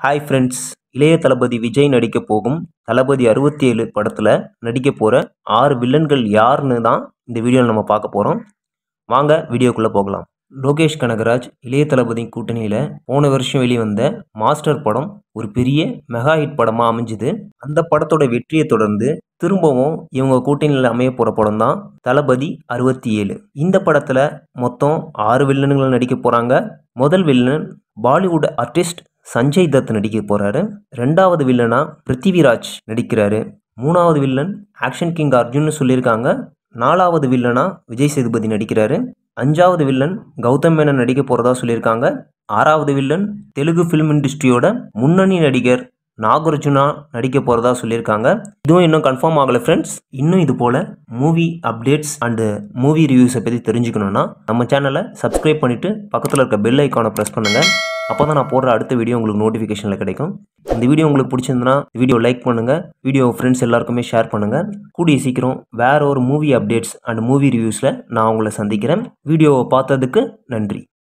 hi friends இளைய தளபதி விஜய் நடிக்க போகும் தளபதி அறுபத்தி ஏழு படத்தில் நடிக்க போகிற ஆறு வில்லன்கள் யாருன்னு தான் இந்த வீடியோவில் நம்ம பார்க்க போகிறோம் வாங்க வீடியோக்குள்ளே போகலாம் லோகேஷ் கனகராஜ் இளைய தளபதி கூட்டணியில் போன வருஷம் வெளிவந்த மாஸ்டர் படம் ஒரு பெரிய மெகா ஹிட் படமாக அமைஞ்சுது அந்த படத்தோட வெற்றியை தொடர்ந்து திரும்பவும் இவங்க கூட்டணியில் அமைய போகிற படம் தான் தளபதி அறுபத்தி ஏழு இந்த படத்தில் மொத்தம் ஆறு வில்லன்கள் நடிக்க போகிறாங்க முதல் வில்லன் பாலிவுட் ஆர்டிஸ்ட் சஞ்சய் தத் நடிக்க போகிறாரு ரெண்டாவது வில்லனா பிருத்திவிராஜ் நடிக்கிறாரு மூணாவது வில்லன் ஆக்ஷன் கிங் அர்ஜுன்னு சொல்லியிருக்காங்க நாலாவது வில்லனா விஜய் சேதுபதி நடிக்கிறாரு அஞ்சாவது வில்லன் கௌதம் மேனன் நடிக்க போகிறதா சொல்லியிருக்காங்க ஆறாவது வில்லன் தெலுங்கு ஃபிலிம் இண்டஸ்ட்ரியோட முன்னணி நடிகர் நாகார்ஜுனா நடிக்க போகிறதா சொல்லியிருக்காங்க இதுவும் இன்னும் கன்ஃபார்ம் ஆகலை ஃப்ரெண்ட்ஸ் இன்னும் இது போல் மூவி அப்டேட்ஸ் அண்டு மூவி ரிவ்யூஸை பற்றி தெரிஞ்சுக்கணுன்னா நம்ம சேனலை சப்ஸ்கிரைப் பண்ணிவிட்டு பக்கத்தில் இருக்க பெல் ஐக்கானை ப்ரெஸ் பண்ணுங்கள் அப்போ தான் நான் போடுற அடுத்த வீடியோ உங்களுக்கு நோட்டிஃபிகேஷனில் கிடைக்கும் இந்த வீடியோ உங்களுக்கு பிடிச்சிருந்துன்னா வீடியோ லைக் பண்ணுங்கள் வீடியோ ஃப்ரெண்ட்ஸ் எல்லாருக்குமே ஷேர் பண்ணுங்கள் கூடிய சீக்கிரம் வேற ஒரு மூவி அப்டேட்ஸ் அண்ட் மூவி ரிவ்யூஸில் நான் உங்களை சந்திக்கிறேன் வீடியோவை பார்த்ததுக்கு நன்றி